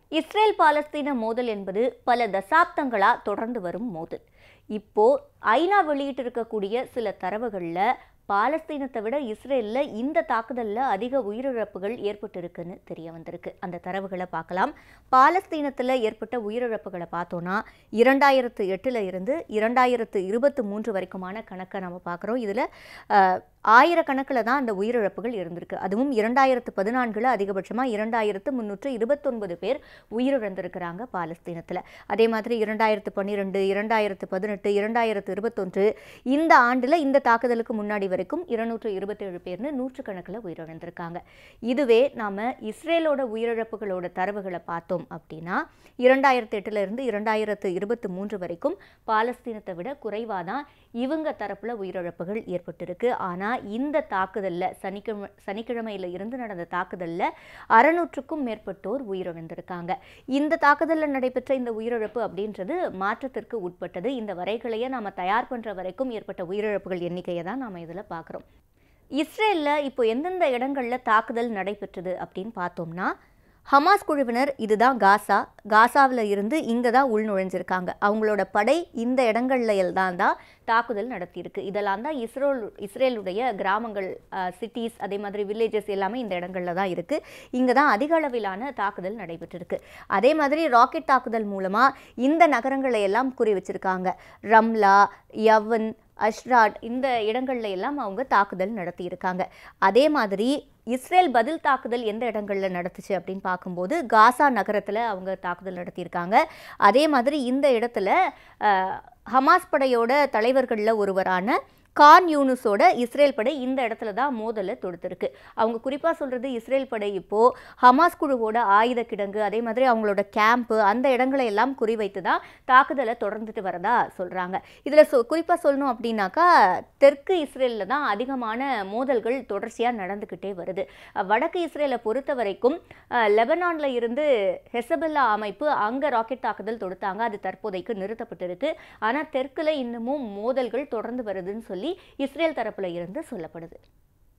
Israel பாலஸ்தீன மோதல் என்பது பல தசாப்தங்களா தொடர்ந்து வரும் மோதல் இப்போ ஐநா வெளியிட்டிருக்கக்கூடிய சில தரவுகளில் பாலஸ்தீனத்தை விட இஸ்ரேலில் இந்த தாக்குதலில் அதிக உயிரிழப்புகள் ஏற்பட்டிருக்குன்னு தெரிய வந்திருக்கு அந்த தரவுகளை பார்க்கலாம் பாலஸ்தீனத்தில் ஏற்பட்ட உயிரிழப்புகளை பார்த்தோன்னா இரண்டாயிரத்து எட்டில் இருந்து இரண்டாயிரத்து இருபத்து மூன்று வரைக்குமான கணக்கை நம்ம பார்க்குறோம் இதில் ஆயிரக்கணக்கில் தான் அந்த உயிரிழப்புகள் இருந்திருக்கு அதுவும் இரண்டாயிரத்து பதினான்கில் அதிகபட்சமாக இரண்டாயிரத்து முந்நூற்று இருபத்தொன்பது பேர் உயிரிழந்திருக்கிறாங்க பாலஸ்தீனத்தில் அதே மாதிரி இரண்டாயிரத்து பன்னிரெண்டு இரண்டாயிரத்து பதினெட்டு இரண்டாயிரத்து இருபத்தொன்று இந்த ஆண்டில் இந்த தாக்குதலுக்கு முன்னாடி வரைக்கும் இருநூற்று இருபத்தேழு பேர்னு நூற்றுக்கணக்கில் உயிரிழந்திருக்காங்க இதுவே நாம் இஸ்ரேலோட உயிரிழப்புகளோட தரவுகளை பார்த்தோம் அப்படின்னா இரண்டாயிரத்து எட்டுல இருந்து இரண்டாயிரத்து இருபத்தி மூன்று வரைக்கும் பாலஸ்தீனத்தை விட குறைவாக தான் இவங்க தரப்புல உயிரிழப்புகள் ஏற்பட்டிருக்கு ஆனால் இந்த தாக்குதலில் சனிக்கிழமை சனிக்கிழமையில இருந்து நடந்த தாக்குதலில் அறநூற்றுக்கும் மேற்பட்டோர் உயிரிழந்திருக்காங்க இந்த தாக்குதலில் நடைபெற்ற இந்த உயிரிழப்பு அப்படின்றது மாற்றத்திற்கு உட்பட்டது இந்த வரைகளையே நாம் தயார் பண்ணுற வரைக்கும் ஏற்பட்ட உயிரிழப்புகள் எண்ணிக்கையை தான் நாம் இதில் பார்க்குறோம் இஸ்ரேலில் இப்போ எந்தெந்த இடங்களில் தாக்குதல் நடைபெற்றது அப்படின்னு பார்த்தோம்னா ஹமாஸ் குழுவினர் இதுதான் காசா காசாவில் இருந்து இங்கே தான் உள் நுழைஞ்சிருக்காங்க அவங்களோட படை இந்த இடங்கள்ல தான் தான் தாக்குதல் நடத்தியிருக்கு இதெல்லாம் தான் இஸ்ரோல் இஸ்ரேலுடைய கிராமங்கள் சிட்டிஸ் அதே மாதிரி வில்லேஜஸ் எல்லாமே இந்த இடங்கள்ல தான் இருக்குது இங்கே தான் அதிக அளவிலான தாக்குதல் நடைபெற்றிருக்கு அதே மாதிரி ராக்கெட் தாக்குதல் மூலமாக இந்த நகரங்களை எல்லாம் குறி வச்சிருக்காங்க ரம்லா யவன் அஷ்ராட் இந்த இடங்கள்ல எல்லாம் அவங்க தாக்குதல் நடத்தியிருக்காங்க அதே மாதிரி இஸ்ரேல் பதில் தாக்குதல் எந்த இடங்களில் நடத்துச்சு அப்படின்னு பார்க்கும்போது காசா நகரத்தில் அவங்க தாக்குதல் நடத்தியிருக்காங்க அதே மாதிரி இந்த இடத்துல அஹ், ஹமாஸ் படையோட தலைவர்களில் ஒருவரான கான் யூனுஸோட இஸ்ரேல் படை இந்த இடத்துல தான் மோதலை தொடுத்திருக்கு அவங்க குறிப்பாக சொல்கிறது இஸ்ரேல் படை இப்போது ஹமாஸ் குழுவோட ஆயுத கிடங்கு அதே மாதிரி அவங்களோட கேம்ப்பு அந்த இடங்களை எல்லாம் குறிவைத்து தான் தாக்குதலை தொடர்ந்துட்டு வரதா சொல்கிறாங்க இதில் சொ குறிப்பாக சொல்லணும் அப்படின்னாக்கா தெற்கு இஸ்ரேலில் தான் அதிகமான மோதல்கள் தொடர்ச்சியாக நடந்துக்கிட்டே வருது அஹ் வடக்கு இஸ்ரேலை பொறுத்த வரைக்கும் லெபனானில் இருந்து ஹெசபெல்லா அமைப்பு அங்கே ராக்கெட் தாக்குதல் தொடுத்தாங்க அது தற்போதைக்கு நிறுத்தப்பட்டிருக்கு ஆனால் தெற்குல இன்னமும் மோதல்கள் தொடர்ந்து வருதுன்னு சொல்லி இஸ்ரேல் தரப்புல இருந்து சொல்லப்படுது